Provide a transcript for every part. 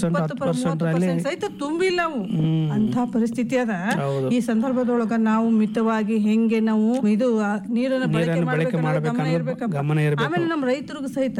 Percent ಇಪ್ಪತ್ತು ಹತ್ತು per- percent ಮೂವತ್ತು ಅಲ್ಲಿ percent ಸಹಿತ ತುಂಬಿಲ್ಲ ಅವು ಹ್ಮ್. ಅಂತ ಪರಿಸ್ಥಿತಿ ಅದ ಹೌದು. ಈ ಸಂದರ್ಭದೊಳಗ ನಾವು ಮಿತವಾಗಿ ಹೆಂಗೆ ನಾವು ಇದು ಆ, ನೀರನ್ನ ಬಳಕೆ ನೀರನ್ನು ಬಳಕೆ ಮಾಡ್ಬೇಕು ಅನ್ನೋದು ಗಮನ ಮಾಡ್ಬೇಕನ್ನೋದು ಇರ್ಬೇಕಪ್ಪ. ಗಮನ ಇರ್ಬೇಕು. ಆಮೇಲೆ ನಮ್ಮ ರೈತರಿಗೂ ಸಹಿತ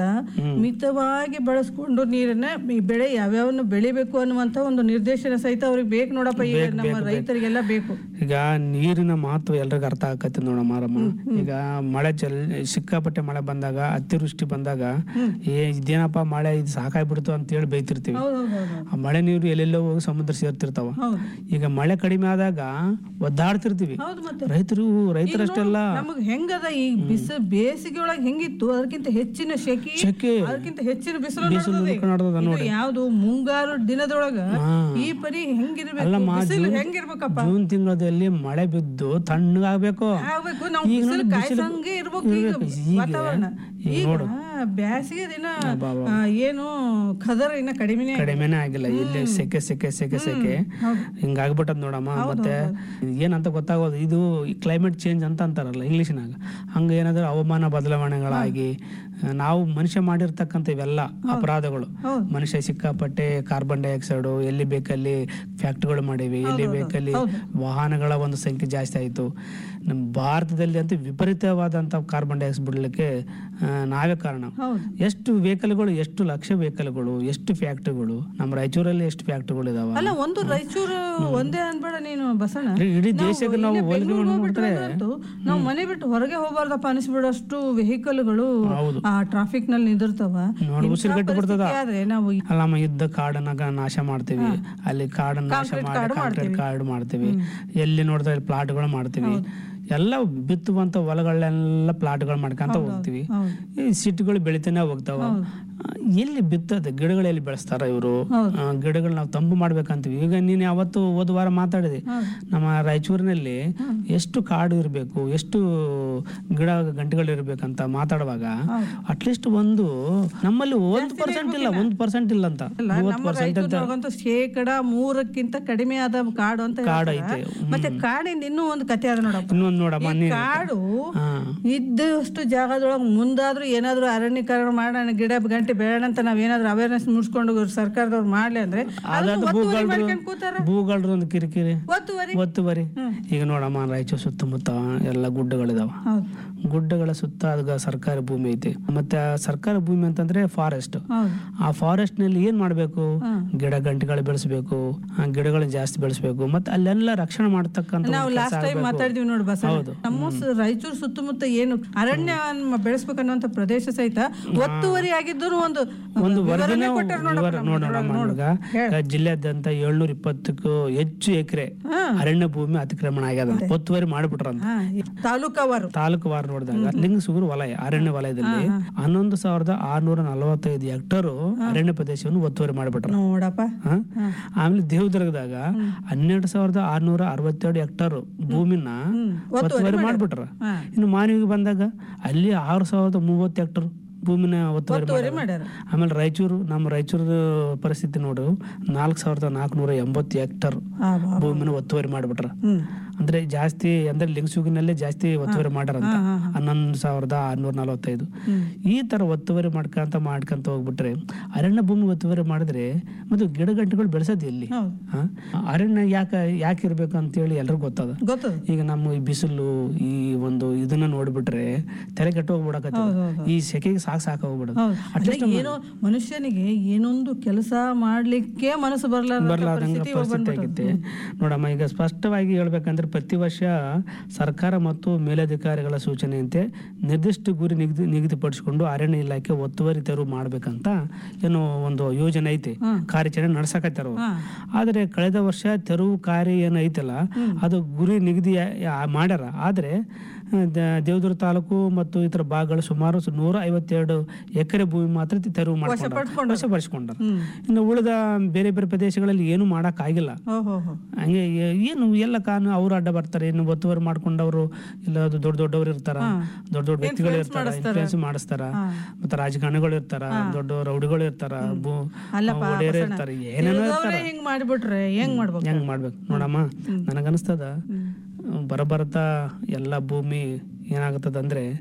ಮಿತವಾಗಿ ಬಳಸ್ಕೊಂಡು ನೀರನ್ನ ಈ ಬೆಳೆ ಯಾವ್ಯಾವನ್ನ ಬೆಳಿಬೇಕು ಅನ್ನುವಂತ ಒಂದು ನಿರ್ದೇಶನ ಸಹಿತ ಅವ್ರಿಗೆ ಬೇಕು ನೋಡಪ್ಪ ಈಗ ನಮ್ಮ ರೈತರಿಗೆಲ್ಲ ಬೇಕು ಈಗ ನೀರಿನ ಮಹತ್ವ ಎಲ್ರಿಗೂ ಅರ್ಥ ಆಕತ್ತೆ ನೋಡಮ್ಮ ಮಾರಮ್ಮ ಈಗ ಮಳೆ ಜಲ್ ಸಿಕ್ಕಾಪಟ್ಟೆ ಮಳೆ ಬಂದಾಗ ಅತಿವೃಷ್ಟಿ ಬಂದಾಗ ಏ ಇದೇನಪ್ಪ ಮಳೆ ಇದು ಸಾಕಾಗ್ಬಿಡ್ತು ಅಂತ ಹೇಳಿ ಬೈತಿರ್ತೀವಿ ಹೌದು ಹೌದು ಹೌದು ಆ ಮಳೆ ನೀರು ಎಲ್ಲೆಲ್ಲೋ ಹೋಗಿ ಸಮುದ್ರ ಸೇರ್ತಿರ್ತಾವ ಹೌದು ಈಗ ಮಳೆ ಕಡಿಮೆ ಆದಾಗ ಒದ್ದಾಡ್ತಿರ್ತೀವಿ ಹೌದು ಮತ್ತೆ ರೈತರು ರೈತರಷ್ಟೆಲ್ಲ ನಮಗ್ ಹೆಂಗದ ಈ ಬಿಸ ಬೇಸಿಗೆ ಒಳಗೆ ಹೆಂಗಿತ್ತು ಅದಕ್ಕಿಂತ ಹೆಚ್ಚಿನ ಶೆಕೆ ಶೆಕೆ ಅದಕ್ಕಿಂತ ಹೆಚ್ಚಿನ ಬಿಸಿಲು ಬಿಸಿಲು ನಡ್ದದೆ. ನಡ್ದದ ಇದು ಯಾವ್ದು ಮುಂಗಾರು ದಿನದೊಳಗ ಹಾ. ಈ ಪರಿ ಹೆಂಗಿರ್ಬೇಕು ಅಲ್ಲಮ್ಮ, ಬಿಸಿಲು ಜೂನ್- ಹೆಂಗಿರ್ಬೇಕಪ್ಪ ಜೂನ್ ತಿಂಗಳಲ್ಲಿ ಮಳೆ ಬಿದ್ದು ತಣ್ಣಗಾಗ್ಬೇಕು ಆಗ್ಬೇಕು ನಾವು ಈಗ ಬಿಸಿಲು ನೋಡಿ ಬಿಸಿಲು ಕಾಯ್ಸಂಗೆ ಇರ್ಬೇಕು ಈಗ ಇರ್ಬೇಕು. ಈಗ- ವಾತಾವರಣ ಈಗ ಈಗ ನೋಡು. ಬ್ಯಾಸಿಗೆ ದಿನ ಬಾ, ಬಾ. ಆ, ಏನು ಖದರ್ ಇನ್ನ ಕಡಿಮೆನೆ ಕಡಿಮೆನೇ ಆಗಿಲ್ಲ ಇಲ್ಲಿ ಸೆಕೆ ಸೆಕೆ ಸೆಕೆ ಸೆಕೆ ಹಿಂಗಾಗ್ಬಿಟ್ಟದ್ ನೋಡಮ್ಮ ಮತ್ತೆ ಏನಂತ ಗೊತ್ತಾಗೋದು ಇದು ಕ್ಲೈಮೇಟ್ ಚೇಂಜ್ ಅಂತ ಅಂತಾರಲ್ಲ ಇಂಗ್ಲೀಷ್ನಾಗ ಹಂಗ ಏನಾದ್ರು ಹವಾಮಾನ ಬದಲಾವಣೆಗಳಾಗಿ ನಾವು ಮನುಷ್ಯ ಮಾಡಿರ್ತಕ್ಕಂಥ ಇವೆಲ್ಲ ಅಪರಾಧಗಳು ಹೌದು. ಮನುಷ್ಯ ಸಿಕ್ಕಾಪಟ್ಟೆ ಕಾರ್ಬನ್ ಡೈಆಕ್ಸೈಡ್ ಎಲ್ಲಿ ಬೇಕಲ್ಲಿ ಫ್ಯಾಕ್ಟ್ರಿಗಳು ಮಾಡಿವಿ ಎಲ್ಲಿ ಬೇಕಲ್ಲಿ ವಾಹನಗಳ ಒಂದು ಸಂಖ್ಯೆ ಜಾಸ್ತಿ ಆಯಿತು ನಮ್ಮ ಭಾರತದಲ್ಲಿ ಅಂತೂ ವಿಪರೀತವಾದಂಥ ಕಾರ್ಬನ್ ಡೈಆಕ್ಸೈಡ್ ಬಿಡಲಿಕ್ಕೆ ಆ, ನಾವೇ ಕಾರಣ ಹೌದು ಎಷ್ಟು ವೆಹಿಕಲ್ಗಳು ಎಷ್ಟು ಲಕ್ಷ ವೆಹಿಕಲ್ಗಳು ಎಷ್ಟು ಫ್ಯಾಕ್ಟ್ರಿಗಳು ನಮ್ಮ ರಾಯಚೂರಲ್ಲಿ ಎಷ್ಟು ಫ್ಯಾಕ್ಟ್ರಿಗಳು ಇದಾವ ಅಲ್ಲ ಒಂದು ರಾಯಚೂರು ಒಂದೇ ಅನ್ಬೇಡ ನೀನು ಬಸಣ್ಣ ಇಡೀ ನಾವು ದೇಶಕ್ಕೆ ನಾವು ಇಲ್ಲೇ ಹೋಲಿಕೆ ಬೆಂಗಳೂರು ಮಾಡ್ಬಿಟ್ರೆ ಹೋಗ್ಬಿಟ್ರೆ ನಾವು ಮನೆ ಬಿಟ್ಟು ಹೊರಗೆ ಹೋಗ್ಬಾರ್ದಪ್ಪ ಅನಿಸ್ಬಿಡೋಷ್ಟು ವೆಹಿಕಲ್ಗಳು ಹೌದು ಆ ಟ್ರಾಫಿಕ್ ನಲ್ಲಿ ನಿಂದಿರ್ತಾವ ನೋಡಿ ಇಂಥ ಉಸಿರುಗಟ್ಟು ಬಿಡ್ತದ ಪರಿಸ್ಥಿತಿ ಆದ್ರೆ ನಾವು ಈ- ಅಲ್ಲಮ್ಮ ಇದ್ದ ಕಾಡನ್ನ ನಾಶ ಮಾಡ್ತೀವಿ ಅಲ್ಲಿ ಕಾಡನ್ನ ನಾಶ ಮಾಡಿ ಕಾಂಕ್ರೀಟ್ ಕಾಡು ಮಾಡ್ತೀವಿ ಎಲ್ಲಿ ನೋಡಿದ್ರೆ ಪ್ಲಾಟ್ಗಳು ಮಾಡ್ತೀವಿ ಎಲ್ಲ ಬಿತ್ತುವಂತ ಹೊಲಗಳನ್ನೆಲ್ಲ ಪ್ಲಾಟ್ಗಳು ಮಾಡ್ಕೊಂತ ಹೋಗ್ತೀವಿ ಹೌದು ಈ ಸಿಟಿಗಳು ಬೆಳಿತಾನೆ ಹೋಗ್ತಾವ ಆ, ಎಲ್ಲಿ ಬಿತ್ತದ ಗಿಡಗಳು ಎಲ್ಲಿ ಬೆಳೆಸ್ತಾರ ಇವರು ಗಿಡಗಳು ನಾವು ತಂಪು ಮಾಡ್ಬೇಕಂತೀವಿ ಈಗ ನೀನು ಯಾವತ್ತು ಹೋದ ವಾರ ಮಾತಾಡಿದೆ ನಮ್ಮ ರಾಯಚೂರಿನಲ್ಲಿ ಎಷ್ಟು ಕಾಡು ಇರಬೇಕು ಎಷ್ಟು ಗಿಡ ಗಂಟೆಗಳು ಇರ್ಬೇಕಂತ ಮಾತಾಡುವಾಗ ಅಟ್ಲೀಸ್ಟ್ ಒಂದು ನಮ್ಮಲ್ಲಿ ಒಂದು ಪರ್ಸೆಂಟ್ ಇಲ್ಲ ಒಂದು ಪರ್ಸೆಂಟ್ ಇಲ್ಲ ಅಂತ ಮೂವತ್ತು ನಮ್ಮ ರಾಯಚೂರಿನೊಳಗಂತೂ ಶೇಕಡ ಮೂರಕ್ಕಿಂತ ಕಡಿಮೆ ಆದ ಕಾಡು ಅಂತ ಕಾಡು ಹೇಳ್ತಾರೆ. ಐತೆ ಮತ್ತೆ ಕಾಡಿಂದ ಇನ್ನೂ ಒಂದು ಕತೆ ಅದ ನೋಡಪ್ಪ ಇನ್ನೊಂದು ನೋಡಮ್ಮ ಈ ನೀನು ಕಾಡು ಹಾ ಇದ್ದಷ್ಟು ಜಾಗದೊಳಗೆ ಮುಂದಾದ್ರೂ ಏನಾದ್ರೂ ಅರಣ್ಯೀಕರಣ ಮಾಡೋಣ ಗಿಡ ಗಂಟೆ ಬೇಡ ಅಂತ ನಾವೇನಾದ್ರೂ ಅವೇರ್ನೆಸ್ ಮುಡ್ಸ್ಕೊಂಡು ಸರ್ಕಾರದವ್ರು ಮಾಡ್ಲಿ ಅಂದ್ರೆ ಅದನ್ನ ಒತ್ತುವರಿ ಮಾಡ್ಕೊಂಡ್ ಕೂತಾರ ಭೂಗಳ್ರ ಒಂದು ಕಿರಿಕಿರಿ ಒತ್ತುವರಿ ಒತ್ತುವರಿ ಈಗ ನೋಡಮ್ಮ ರಾಯಚೂರು ಸುತ್ತಮುತ್ತ ಎಲ್ಲ ಗುಡ್ಡಗಳಿದಾವ ಹೌದು ಗುಡ್ಡಗಳ ಸುತ್ತ ಅದ್ಗ ಸರ್ಕಾರಿ ಭೂಮಿ ಐತಿ ಮತ್ತೆ ಆ ಸರ್ಕಾರಿ ಭೂಮಿ ಅಂತಂದ್ರೆ ಫಾರೆಸ್ಟ್ ಹೌದು ಆ ಫಾರೆಸ್ಟ್ ನಲ್ಲಿ ಏನ್ ಮಾಡ್ಬೇಕು ಗಿಡ ಗಂಟೆಗಳು ಬೆಳೆಸ್ಬೇಕು ಆ ಗಿಡಗಳನ್ನ ಜಾಸ್ತಿ ಬೆಳೆಸ್ಬೇಕು ಮತ್ತೆ ಅಲ್ಲೆಲ್ಲ ರಕ್ಷಣೆ ಮಾಡ್ತಕ್ಕಂಥ ನಾವು ಒಂದು ಲಾಸ್ಟ್ ಕೆಲ್ಸ ಟೈಮ್ ಆಗ್ಬೇಕು. ಮಾತಾಡಿದ್ವಿ ನೋಡಿ ಬಸ ಹೌದು. ನಮ್ಮ ಸ- ರಾಯಚೂರು ಸುತ್ತಮುತ್ತ ಏನು ಅರಣ್ಯ ಬೆಳೆಸ್ಬೇಕನ್ನುವಂತ ಪ್ರದೇಶ ಸಹಿತ ಒತ್ತುವರಿ ಆಗಿದ್ದು ಒಂದು ಒಂದು ವಿವರಣೆ ವರದಿನ ಕೊಟ್ಟಾರ ನೋಡಪ್ಪ ವಿವರ ನಮ್ಗೆ. ನೋಡೋಣ ನೋಡು. ಈಗ ಜಿಲ್ಲೆಯಾದ್ಯಂತ ಏಳ್ನೂರ ಇಪ್ಪತ್ತಕ್ಕೂ ಹೆಚ್ಚು ಎಕರೆ ಹಾ. ಅರಣ್ಯ ಭೂಮಿ ಅತಿಕ್ರಮಣ ಆಗ್ಯದ ಒತ್ತುವರಿ ಮಾಡಿಬಿಟ್ರಂತ ಹಾ, ತಾಲೂಕವರು ತಾಲೂಕು ವಾರ ನೋಡಿದಾಗ ಲಿಂಗಸೂರು ವಲಯ ಅರಣ್ಯ ವಲಯದಲ್ಲಿ ಹನ್ನೊಂದು ಸಾವಿರದ ಆರ್ನೂರ ನಲವತ್ತೈದು ಹೆಕ್ಟರ್ ಅರಣ್ಯ ಪ್ರದೇಶವನ್ನು ಒತ್ತುವರಿ ಮಾಡಿಬಿಟ್ರ ನೋಡಪ್ಪ ಹ? ಆಮೇಲೆ ದೇವದುರ್ಗದಾಗ ಹನ್ನೆರಡು ಸಾವಿರದ ಆರ್ನೂರ ಅರವತ್ತೆರಡು ಹೆಕ್ಟರ್ ಭೂಮಿನ ಒತ್ತುವರಿ ಮಾಡ್ಬಿಟ್ರ ಹಾ. ಇನ್ನು ಮಾನವಿಗೆ ಬಂದಾಗ ಅಲ್ಲಿ ಆರು ಸಾವಿರದ ಮೂವತ್ತು ಹೆಕ್ಟರ್ ಭೂಮಿನ ಒತ್ತುವರಿ ಒತ್ತುವರಿ ಮಾಡ್ಯಾರ. ಮಾಡ್ಯಾರ ಆಮೇಲೆ ರಾಯಚೂರು ನಮ್ಮ ರಾಯಚೂರು ಪರಿಸ್ಥಿತಿ ನೋಡು ನಾಲ್ಕು ಸಾವಿರದ ನಾಲ್ಕುನೂರ ಎಂಬತ್ತು ಹೆಕ್ಟರ್ ಆ, ಬಾ. ಭೂಮಿನ ಒತ್ತುವರಿ ಮಾಡಿಬಿಟ್ರ ಹ್ಮ್ ಅಂದ್ರೆ ಜಾಸ್ತಿ ಅಂದ್ರೆ ಲಿಂಗಸೂಗಿನಲ್ಲೇ ಜಾಸ್ತಿ ಒತ್ತುವರಿ ಮಾಡ್ಯಾರಂತ ಹನ್ನೊಂದು ಸಾವಿರದ ಆರ್ನೂರ ನಲವತ್ತೈದು ಈ ತರ ಒತ್ತುವರಿ ಮಾಡ್ಕೊಂತ ಮಾಡ್ಕೊಂತ ಹೋಗ್ಬಿಟ್ರೆ ಅರಣ್ಯ ಭೂಮಿ ಒತ್ತುವರಿ ಮಾಡಿದ್ರೆ ಮತ್ತು ಗಿಡ ಗಂಟೆಗಳು ಬೆಳೆಸೋದು ಎಲ್ಲಿ ಹೌದು ಹ? ಅರಣ್ಯ ಯಾಕೆ ಯಾಕೆ ಇರ್ಬೇಕು ಅಂತೇಳಿ ಎಲ್ರಿಗೂ ಗೊತ್ತದ ಗೊತ್ತದ ಈಗ ನಮ್ಮ ಈ ಬಿಸಿಲು ಈ ಒಂದು ಇದನ್ನ ನೋಡ್ಬಿಟ್ರೆ ತಲೆ ಕೆಟ್ಟು ಹೋಗ್ಬಿಡಕತ್ತ ಈ ಸೆಕೆಗೆ ಸಾಕು ಸಾಕು ಹೋಗ್ಬಿಡೋದು ಹೌದು ಅದೇ ಏನೋ ಮನುಷ್ಯನಿಗೆ ಏನೊಂದು ಕೆಲಸ ಮಾಡ್ಲಿಕ್ಕೆ ಮನಸ್ಸು ಬರ್ಲಾರ್ದಂಗ ಬರ್ಲಾರ್ದ ಪರಿಸ್ಥಿತಿ ಆಗೈತೆ ನೋಡಮ್ಮ ಈಗ ಸ್ಪಷ್ಟವಾಗಿ ಹೇಳ್ಬೇಕಂದ್ರೆ ಪ್ರತಿ ವರ್ಷ ಸರ್ಕಾರ ಮತ್ತು ಮೇಲಧಿಕಾರಿಗಳ ಸೂಚನೆಯಂತೆ ನಿರ್ದಿಷ್ಟ ಗುರಿ ನಿಗದಿ ನಿಗದಿಪಡಿಸಿಕೊಂಡು ಅರಣ್ಯ ಇಲಾಖೆ ಒತ್ತುವರಿ ತೆರವು ಮಾಡ್ಬೇಕಂತ ಏನೋ ಒಂದು ಯೋಜನೆ ಐತಿ ಕಾರ್ಯಾಚರಣೆ ನಡ್ಸಕತ್ತಾರ ಅವ್ರು. ಆದ್ರೆ ಕಳೆದ ವರ್ಷ ತೆರವು ಕಾರ್ಯ ಏನು ಐತಲ್ಲ ಅದು ಗುರಿ ನಿಗದಿ ಯಾ- ಮಾಡ್ಯಾರ ಆದ್ರೆ ಆ, ದ- ದೇವದುರ್ಗ ತಾಲೂಕು ಮತ್ತು ಇತರ ಭಾಗಗಳು ಸುಮಾರು ಸು- ನೂರ ಐವತ್ತೆರಡು ಎಕರೆ ಭೂಮಿ ಮಾತ್ರ ತೆರವು ಮಾಡ್ಕೊಂಡಾರ ವಶಪಡ್ಸ್ಕೊಂಡಾರ. ವಶಪಡಿಸ್ಕೊಂಡಾರ ಹ್ಮ್ ಇನ್ನು ಉಳಿದ ಬೇರೆ ಬೇರೆ ಪ್ರದೇಶಗಳಲ್ಲಿ ಏನು ಮಾಡಕ್ ಆಗಿಲ್ಲ ಹೋ ಹೋ ಹೋ ಹಂಗೆ ಏ- ಏನು ಎಲ್ಲ ಕಾನು ಅವ್ರು ಅಡ್ಡ ಬರ್ತಾರೆ ಇನ್ನು ಒತ್ತುವರಿ ಮಾಡ್ಕೊಂಡವರು ಇಲ್ಲ ಅದು ದೊಡ್ಡ ದೊಡ್ಡವರು ಇರ್ತಾರ ದೊಡ್ಡ ದೊಡ್ಡ ವ್ಯಕ್ತಿಗಳು ಇರ್ತಾರ ಇನ್ಫ್ಲೂಯೆನ್ಸ್ ಮಾಡಿಸ್ತಾರ ಮತ್ತೆ ರಾಜಕಾರಣಿಗಳು ಇರ್ತಾರ ದೊಡ್ಡ ರೌಡಿಗಳು ಇರ್ತಾರ ಭೂ ಅಲ್ಲಪ್ಪ ಒಡೆಯರು ಇರ್ತಾರ ಏನೇನೋ ತಿಳಿದವ್ರೇ ಹಿಂಗ್ ಮಾಡಿಬಿಟ್ರೆ ಹೆಂಗ್ ಮಾಡ್ಬೇಕು ಹೆಂಗ್ ಮಾಡ್ಬೇಕು ನೋಡಮ್ಮ ನನಗನ್ಸ್ತದ ಬರಬರ್ತಾ ಎಲ್ಲ ಭೂಮಿ ಏನಾಗುತ್ತದ ಅಂದ್ರೆ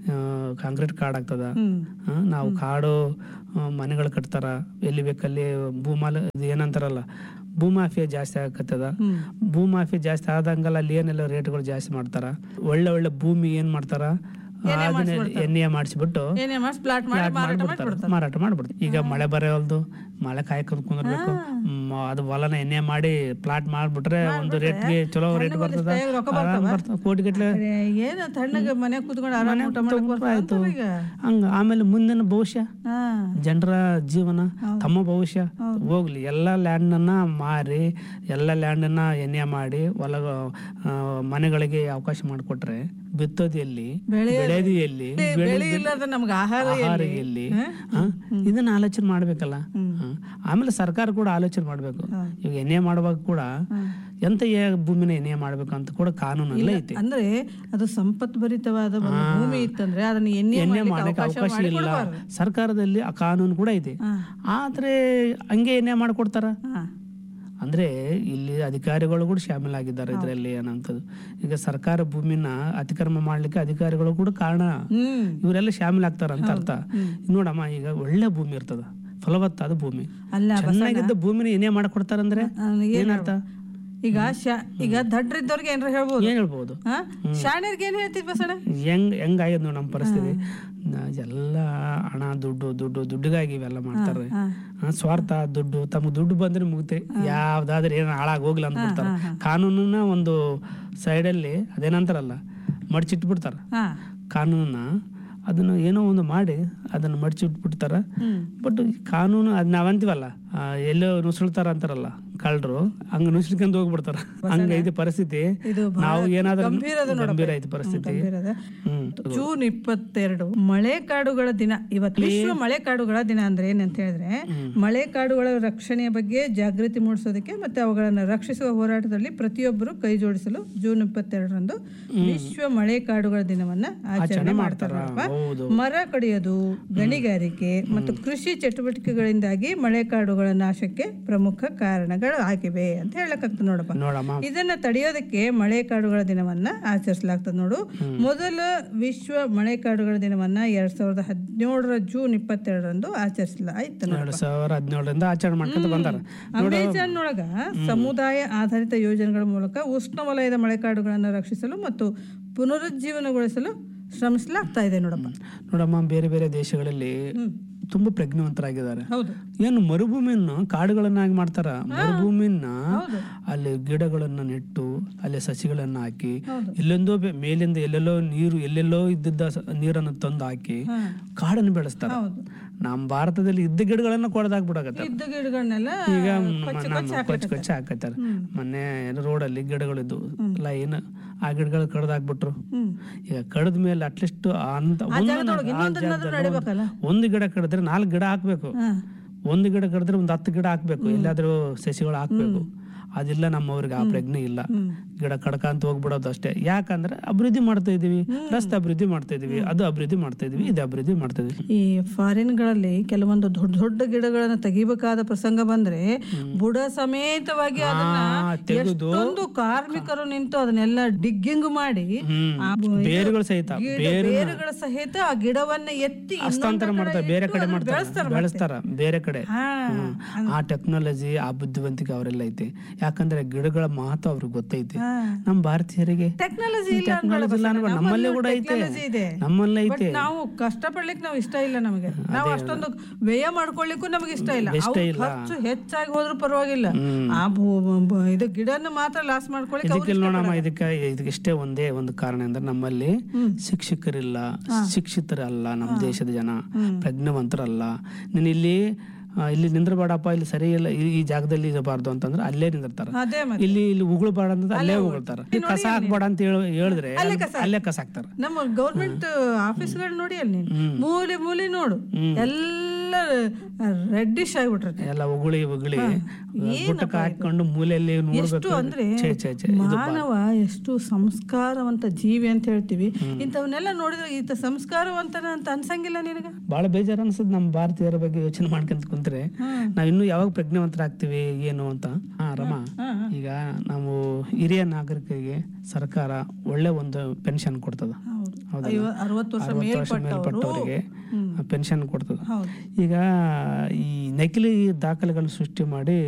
ಕಾಂಕ್ರೀಟ್ ಕಾಡ್ ಆಗ್ತದ ಹ್ಮ್ ಆ, ನಾವು ಕಾಡು ಆ, ಮನೆಗಳು ಕಟ್ತಾರ ಎಲ್ಲಿ ಬೇಕಲ್ಲಿ ಭೂಮಾಲ ಇದು ಏನಂತಾರಲ್ಲ ಭೂಮಾಫಿಯಾ ಜಾಸ್ತಿ ಆಗತ್ತದ ಹ್ಮ್ ಭೂಮಾಫಿಯಾ ಜಾಸ್ತಿ ಆದಂಗಲ್ಲ ಅಲ್ಲಿ ಏನೆಲ್ಲ ರೇಟ್ಗಳು ಜಾಸ್ತಿ ಮಾಡ್ತಾರ ಒಳ್ಳೆ ಒಳ್ಳೆ ಭೂಮಿ ಏನ್ ಮಾಡ್ತಾರ ಅದನ್ನ ಎಣ್ಣೆ ಮಾಡಿಸ್ಬಿಟ್ಟು ಏನೇ ಮಾಡಿ ಪ್ಲಾಟ್ ಮಾಡಿ ಫ್ಲಾಟ್ ಮಾರಾಟ ಮಾಡ್ಬಿಡ್ತಾರೆ ಮಾಡ್ಬಿಡ್ತಾರೆ ಮಾರಾಟ ಮಾಡ್ಬಿಡ್ತಾರೆ ಈಗ ಮಳೆ ಬರೋಲ್ದು ಮಳೆ ಕಾಯ್ಕೊಂಡು ಕುಂದಿರ್ಬೇಕು ಮ್, ಅದು ಹೊಲನ ಎಣ್ಣೆ ಮಾಡಿ ಪ್ಲಾಟ್ ಮಾಡ್ಬಿಟ್ರೆ ಒಂದು ರೇಟ್ಗೆ ಚಲೋ ರೇಟ್ ಬರ್ತದ ಕೈಯಾಗ್ ರೊಕ್ಕ ಆರಾಮ್ ಬರ್ತದ ಕೋಟಿ ಗಟ್ಲೆ ಅರೆ, ಏನು ತಣ್ಣಗೆ ಮನೆ ಕೂತ್ಕೊಂಡು ಆರಾಮ ಊಟ ಮಾಡಕ್ ಬರ್ತದ ಆಯ್ತು ಅಂತಾರ ಈಗ ಹಂಗ ಆಮೇಲೆ ಮುಂದಿನ ಭವಿಷ್ಯ ಹಾ ಜನರ ಜೀವನ ತಮ್ಮ ಭವಿಷ್ಯ ಹೋಗ್ಲಿ ಎಲ್ಲ ಲ್ಯಾಂಡನ್ನ ಮಾರಿ ಎಲ್ಲ ಲ್ಯಾಂಡನ್ನ ಎಣ್ಣೆ ಮಾಡಿ ಹೊಲ ಆ, ಮನೆಗಳಿಗೆ ಅವಕಾಶ ಮಾಡಿಕೊಟ್ರೆ ಬಿತ್ತೋದು ಎಲ್ಲಿ ಬೆಳೆಯೋದು ಎಲ್ಲಿ ಬೆಳೆ ಇಲ್ಲದ ನಮ್ಗೆ ಆಹಾರ ಆಹಾರ ಎಲ್ಲಿ ಆ? ಇದನ್ನ ಆಲೋಚನೆ ಮಾಡ್ಬೇಕಲ್ಲ ಆ. ಆಮೇಲೆ ಸರ್ಕಾರ ಕೂಡ ಆಲೋಚನೆ ಮಾಡ್ಬೇಕು ಈಗ ಎಣ್ಣೆ ಮಾಡುವಾಗ ಕೂಡ ಎಂತ ಏ- ಭೂಮಿನ ಎಣ್ಣೆ ಮಾಡ್ಬೇಕು ಅಂತ ಕೂಡ ಕಾನೂನಲ್ಲಿ ಐತಿ ಅಂದ್ರೆ ಅದು ಸಂಪತ್ಭರಿತವಾದ ಒಂದು ಭೂಮಿ ಇತ್ತಂದ್ರೆ ಅದನ್ನ ಎಣ್ಣೆ ಎಣ್ಣೆ ಮಾಡ್ಲಿಕ್ಕೆ ಮಾಡಕ್ಕೆ ಅವಕಾಶ ಅವಕಾಶ ಇಲ್ಲ ಮಾಡಿಕೊಡ್ಬಾರ್ದು. ಸರ್ಕಾರದಲ್ಲಿ ಆ ಕಾನೂನು ಕೂಡ ಇದೆ ಹಾ. ಆದ್ರೆ ಹಂಗೆ ಎಣ್ಣೆ ಮಾಡ್ಕೊಡ್ತಾರ ಹಾ. ಅಂದ್ರೆ ಇಲ್ಲಿ ಅಧಿಕಾರಿಗಳು ಕೂಡ ಶಾಮೀಲಾಗಿದ್ದಾರೆ ಇದರಲ್ಲಿ ಏನಂತದ್ದು ಈಗ ಸರ್ಕಾರ ಭೂಮಿನ ಅತಿಕ್ರಮ ಮಾಡ್ಲಿಕ್ಕೆ ಅಧಿಕಾರಿಗಳು ಕೂಡ ಕಾರಣ ಹ್ಮ್ ಇವರೆಲ್ಲ ಶಾಮೀಲಾಗ್ತಾರ ಅಂತ ಅರ್ಥ ನೋಡಮ್ಮ ಈಗ ಒಳ್ಳೆ ಭೂಮಿ ಇರ್ತದ ಫಲವತ್ತಾದ ಭೂಮಿ ಅಲ್ಲ ಚೆನ್ನಾಗಿದ್ದ ಭೂಮಿನ ಏನೇ ಮಾಡ್ಕೊಡ್ತಾರಂದ್ರೆ ಅವ್ನು ಏನ್ ಏನರ್ಥ ಈಗ ಶಾ- ಈಗ ದಡ್ರಿದ್ದವ್ರಿಗೆ ಏನಾರ ಹೇಳ್ಬೋದು ಏನ್ ಹೇಳ್ಬೋದು ಹಾ ಶಾಣ್ಯರ್ಗೆ ಏನ್ ಹೇಳ್ತಿದ್ ಬಸಣ್ಣ ಹೆಂಗ್ ಹೆಂಗಾಗ್ಯದ ನೋಡಿ ನಮ್ಮ ಪರಿಸ್ಥಿತಿ ನ- ಎಲ್ಲ ಹಣ ದುಡ್ಡು ದುಡ್ಡು ದುಡ್ಡಿಗಾಗಿ ಇವೆಲ್ಲ ಮಾಡ್ತಾರೆ ಹಾ. ಆ, ಸ್ವಾರ್ಥ ದುಡ್ಡು ತಮ್ಮ ದುಡ್ಡು ಬಂದ್ರೆ ಮುಗುತ್ತೆ ಯಾವ್ದಾದ್ರೆ ಏನು ಹಾಳಾಗಿ ಹೋಗ್ಲಿ ಅಂದ್ಬಿಡ್ತಾರೆ ಕಾನೂನನ್ನ ಒಂದು ಸೈಡಲ್ಲಿ ಅದೇನಂತಾರಲ್ಲ ಮಡ್ಚಿಟ್ಬಿಡ್ತಾರ ಹಾ ಕಾನೂನನ್ನ ಅದನ್ನು ಏನೋ ಒಂದು ಮಾಡಿ ಅದನ್ನು ಮಡ್ಚಿಟ್ಬಿಡ್ತಾರ ಹ್ಮ್ ಬಟ್ ಕಾನೂನು ಅದ್ ನಾವಂತೀವಲ್ಲ ಆ, ಎಲ್ಲೋ ನುಸುಳ್ತಾರ ಅಂತಾರಲ್ಲ ಕಳ್ಳರು ಹಂಗ ನುಸುಳ್ಕೊಂಡು ಹೋಗ್ಬಿಡ್ತಾರ ಹಂಗೈತಿ ಪರಿಸ್ಥಿತಿ ಇದು ನಾವು ಏನಾದ್ರೂ ಗಂಭೀರ ಅದು ನೋಡಪ್ಪ. ಗಂಭೀರ ಐತಿ ಪರಿಸ್ಥಿತಿ ಗಂಭೀರ ಅದ. ಹ್ಮ್ ಜೂನ್ ಇಪ್ಪತ್ತೆರಡು ಮಳೆ ಕಾಡುಗಳ ದಿನ ಇವತ್ತು ವಿಶ್ವ ಮಳೆ ಕಾಡುಗಳ ದಿನ ಅಂದ್ರೆ ಏನಂತ ಹೇಳಿದ್ರೆ ಮಳೆ ಕಾಡುಗಳ ರಕ್ಷಣೆಯ ಬಗ್ಗೆ ಜಾಗೃತಿ ಮೂಡಿಸೋದಕ್ಕೆ ಮತ್ತೆ ಅವುಗಳನ್ನು ರಕ್ಷಿಸುವ ಹೋರಾಟದಲ್ಲಿ ಪ್ರತಿಯೊಬ್ಬರು ಕೈ ಜೋಡಿಸಲು ಜೂನ್ ಇಪ್ಪತ್ತೆರಡರಂದು ವಿಶ್ವ ಮಳೆ ಕಾಡುಗಳ ದಿನವನ್ನ ಆಚರಣೆ ಮಾಡ್ತಾರ ಹೌದು ಮರ ಕಡಿಯೋದು ಗಣಿಗಾರಿಕೆ ಮತ್ತು ಕೃಷಿ ಚಟುವಟಿಕೆಗಳಿಂದಾಗಿ ಮಳೆ ಕಾಡುಗಳ ನಾಶಕ್ಕೆ ಪ್ರಮುಖ ಕಾರಣಗಳು ಆಗಿವೆ ಅಂತ ಹೇಳಕ್ಕಾಗ್ತದೆ ನೋಡಪ್ಪ ನೋಡಮ್ಮ ಇದನ್ನ ತಡೆಯೋದಕ್ಕೆ ಮಳೆ ಕಾಡುಗಳ ದಿನವನ್ನ ಆಚರಿಸಲಾಗ್ತದೆ ನೋಡು ಮೊದಲ ವಿಶ್ವ ಮಳೆ ಕಾಡುಗಳ ದಿನವನ್ನ ಎರಡ್ ಸಾವಿರದ ಹದಿನೇಳರ ಜೂನ್ ಇಪ್ಪತ್ತೆರಡರಂದು ಆಚರಿಸಲಾಯ್ತು ನೋಡು. ಎರಡ್ ಸಾವಿರ ಹದಿನೇಳರಿಂದ ಆಚರಣೆ ಮಾಡ್ಕೊಂತ ಬಂದಾರ ಅಮೆಜಾನ್ ಒಳಗ ಸಮುದಾಯ ಆಧಾರಿತ ಯೋಜನೆಗಳ ಮೂಲಕ ಉಷ್ಣವಲಯದ ಮಳೆಕಾಡುಗಳನ್ನು ರಕ್ಷಿಸಲು ಮತ್ತು ಪುನರುಜ್ಜೀವನಗೊಳಿಸಲು ಶ್ರಮಿಸಲಾಗ್ತಾ ಇದೆ ನೋಡಪ್ಪ ನೋಡಮ್ಮ ಬೇರೆ ಬೇರೆ ದೇಶಗಳಲ್ಲಿ ತುಂಬಾ ಪ್ರಜ್ಞಾವಂತರಾಗಿದ್ದಾರೆ ಹೌದು ಏನು ಮರುಭೂಮಿಯನ್ನು ಕಾಡುಗಳನ್ನಾಗಿ ಮಾಡ್ತಾರ ಮರುಭೂಮಿಯನ್ನ ಅಲ್ಲಿ ಗಿಡಗಳನ್ನ ನೆಟ್ಟು ಅಲ್ಲಿ ಸಸಿಗಳನ್ನ ಹಾಕಿ ಎಲ್ಲೆಂದೋ ಬೆ- ಮೇಲಿಂದ ಎಲ್ಲೆಲ್ಲೋ ನೀರು ಎಲ್ಲೆಲ್ಲೋ ಇದ್ದಿದ್ದ ಸ- ನೀರನ್ನು ತಂದು ಹಾಕಿ ಕಾಡನ್ನು ಬೆಳೆಸ್ತಾರ ಹೌದು ನಮ್ಮ ಭಾರತದಲ್ಲಿ ಇದ್ದ ಗಿಡಗಳನ್ನ ಕೊಡದಾಕ್ಬಿಡಕತ್ತಾರ ಇದ್ದ ಗಿಡಗಳನ್ನೆಲ್ಲ ಈಗ ಕೊಚ್ಚಿ ನಮ್ಮ ಕೊಚ್ಚಿ ಕೊಚ್ಚ ಕೊಚ್ಚ ಹಾಕತ್ತಾರ ಮೊನ್ನೆ ರೋಡಲ್ಲಿ ಗಿಡಗಳಿದ್ದು ಲೈನ್ ಆ ಗಿಡಗಳು ಕಡ್ದಾಕ್ಬಿಟ್ರು ಹ್ಮ್ ಈಗ ಕಡ್ದ ಮೇಲೆ ಅಟ್ಲೀಸ್ಟ್ ಅಂತ ಒಂದು- ಜಾಗದೊಳಗೆ ಆ ಇನ್ನೊಂದನ್ನಾದ್ರೂ ಜಾಗದಲ್ಲಿ ನಡಿಬೇಕಲ್ಲ ಒಂದು ಗಿಡ ಕಡಿದ್ರೆ ನಾಲ್ಕು ಗಿಡ ಹಾಕ್ಬೇಕು ಹಾ ಒಂದು ಗಿಡ ಕಡಿದ್ರೆ ಒಂದು ಹತ್ತು ಗಿಡ ಹಾಕ್ಬೇಕು ಎಲ್ಲಾದ್ರೂ ಸಸಿಗಳು ಹಾಕ್ಬೇಕು ಅದಿಲ್ಲ ನಮ್ಮವ್ರಿಗೆ ಆ ಪ್ರಜ್ಞೆ ಇಲ್ಲ ಗಿಡ ಕಡ್ಕಂತ ಹೋಗ್ಬಿಡೋದು ಅಷ್ಟೇ ಯಾಕಂದ್ರೆ ಅಭಿವೃದ್ಧಿ ಮಾಡ್ತಾ ಇದೀವಿ ರಸ್ತೆ ಅಭಿವೃದ್ಧಿ ಮಾಡ್ತಾ ಇದೀವಿ ಅದು ಅಭಿವೃದ್ಧಿ ಮಾಡ್ತಾ ಇದೀವಿ ಇದು ಅಭಿವೃದ್ಧಿ ಮಾಡ್ತಾ ಇದೀವಿ ಈ ಫಾರಿನ್ಗಳಲ್ಲಿ ಕೆಲವೊಂದು ದೊಡ್ಡ ದೊಡ್ಡ ಗಿಡಗಳನ್ನ ತೆಗಿಬೇಕಾದ ಪ್ರಸಂಗ ಬಂದ್ರೆ ಬುಡ ಸಮೇತವಾಗಿ ಅದನ್ನ ಆ, ತೆಗೆದು ಎಷ್ಟೊಂದು ಕಾರ್ಮಿಕರು ನಿಂತು ಅದನ್ನೆಲ್ಲ ಡಿಗ್ಗಿಂಗ್ ಮಾಡಿ ಹ್ಮ್ ಆ ಬು- ಇದು ಬೇರುಗಳು ಸಹಿತ ಗಿಡ- ಬೇರು ಬೇರುಗಳ ಸಹಿತ ಆ ಗಿಡವನ್ನ ಎತ್ತಿ ಹಸ್ತಾಂತರ ಇನ್ನೊಂದು ಮಾಡ್ತಾರೆ ಕಡೆ ಬೇರೆ ಇಟ್ಟು ಕಡೆ ಅದನ್ನ ಮಾಡ್ತಾರೆ ಬೆಳೆಸ್ತಾರೆ ಬೆಳೆಸ್ತಾರ ಬೇರೆ ಕಡೆ ಹಾ ಹ್ಮ್. ಆ ಟೆಕ್ನಾಲಜಿ ಆ ಬುದ್ಧಿವಂತಿಕೆ ಅವರೆಲ್ಲ ಐತಿ ಯಾಕಂದ್ರೆ ಗಿಡಗಳ ಮಹತ್ವ ಅವ್ರಿಗೆ ಗೊತ್ತೈತಿ ಹಾ. ನಮ್ಮ ಭಾರತೀಯರಿಗೆ ಟೆಕ್ನಾಲಜಿ ಇಲ್ಲ ಟೆಕ್ನಾಲಜಿ ಇಲ್ಲ ಅನ್ಬೇಡ, ನಮ್ಮಲ್ಲಿ ಕೂಡ ಐತೆ ಟೆಕ್ನಾಲಜಿ ಇದೆ ನಮ್ಮಲ್ಲಿ ಬಟ್ ಐತೆ ನಾವು ಕಷ್ಟಪಡ್ಲಿಕ್ಕೆ ನಾವು ಇಷ್ಟ ಇಲ್ಲ ನಮಗೆ ನಾವು ಅಷ್ಟೊಂದು ವ್ಯಯ ಮಾಡ್ಕೊಳ್ಳಿಕ್ಕೂ ನಮಗೆ ಇಷ್ಟ ಇಲ್ಲ ಇಷ್ಟ ಅವು ಇಲ್ಲ. ಖರ್ಚು ಹೆಚ್ಚಾಗಿ ಹೋದ್ರೂ ಪರವಾಗಿಲ್ಲ ಆ ಭೂ- ಭೂ- ಇದು ಗಿಡನ ಮಾತ್ರ ಲಾಸ್ ಮಾಡ್ಕೊಳ್ಳಿಕ್ಕೆ ಅವ್ರು ಇದಕ್ಕೆ ನೋಡಮ್ಮ ಇದಕ್ಕೆ ಇದಕ್ಕಿಷ್ಟೇ ಒಂದೇ ಒಂದು ಕಾರಣ ಅಂದ್ರೆ ನಮ್ಮಲ್ಲಿ ಶಿಕ್ಷಕರಿಲ್ಲ ಶಿಕ್ಷಿತರಲ್ಲ ನಮ್ಮ ದೇಶದ ಜನ ಪ್ರಜ್ಞಾವಂತರಲ್ಲ ನೀನು ಇಲ್ಲಿ ಆ, ಇಲ್ಲಿ ನಿಂದ್ರಬೇಡಪ್ಪ ಇಲ್ಲಿ ಸರಿ ಇಲ್ಲ ಈ ಈ ಜಾಗದಲ್ಲಿ ಇರಬಾರ್ದು ಅಂತಂದ್ರೆ ಅಲ್ಲೇ ನಿಂದಿರ್ತಾರ ಅದೇ ಮತ್ತೆ ಇಲ್ಲಿ ಇಲ್ಲಿ ಉಗುಳ್ಬೇಡ ಅಂತ ಅಲ್ಲೇ ಉಗುಳ್ತಾರ ಇಲ್ಲಿ ಕಸ ಹಾಕ್ಬೇಡ ಅಂತ ಹೇಳಿ ಹೇಳಿದ್ರೆ ಅಲ್ಲೇ ಕಸ ಹಾಕ್ತಾರ ನಮ್ಮ ಗೌರ್ಮೆಂಟ್ ಆಫೀಸ್ಗಳು ನೋಡಿ ಅಲ್ಲಿ ನೀನು ಮೂಲೆ ಮೂಲೆ ನೋಡು ಎಲ್ಲ ಎಲ್ಲ ರೆಡ್ಡಿಶ್ ಆಗಿಬಿಟ್ಟಿರುತ್ತೆ ಎಲ್ಲ ಉಗುಳಿ ಉಗುಳಿ ಗುಟ್ಟಕ್ಕೆ ಹಾಕೊಂಡು ಮೂಲೆಯಲ್ಲಿ ಎಷ್ಟು ನೋಡ್ಬೇಕು ಅಂದ್ರೆ ಛೇ ಛೇ ಛೇ ಮಾನವ ಎಷ್ಟು ಸಂಸ್ಕಾರವಂತ ಜೀವಿ ಅಂತ ಹೇಳ್ತೀವಿ ಇಂಥವನ್ನೆಲ್ಲ ನೋಡಿದ್ರೆ ಈತ ಸಂಸ್ಕಾರವಂತನ ಅಂತ ಅನ್ಸಂಗಿಲ್ಲ ನಿನಗ ಭಾಳ ಬೇಜಾರು ಅನ್ಸದ್ ನಮ್ಮ ಭಾರತೀಯರ ಬಗ್ಗೆ ಯೋಚನೆ ಮಾಡ್ಕೊಂತ ಕುಂತ್ರೆ ನಾವ್ ಇನ್ನೂ ಯಾವಾಗ ಪ್ರಜ್ಞಾವಂತರಾಗ್ತೀವಿ ಏನು ಅಂತ ಹಾ ರಮ ಈಗ ನಾವು ಹಿರಿಯ ನಾಗರಿಕರಿಗೆ ಸರ್ಕಾರ ಒಳ್ಳೆ ಒಂದು ಪೆನ್ಷನ್ ಕೊಡ್ತದ ಹೌದು ಹೌದಲ್ಲ? ಐವ- ಅರವತ್ತು ವರ್ಷ ಅರವತ್ತು ವರ್ಷ ಮೇಲ್ಪಟ್ಟವರು ಮೇಲ್ಪಟ್ಟವರಿಗೆ ಪೆನ್ಷನ್ ಕೊಡ್ತದ ಹೌದು ಈಗ ಈ ನಕಲಿ ದಾಖಲೆಗಳನ್ನ ಸೃಷ್ಟಿ ಮಾಡಿ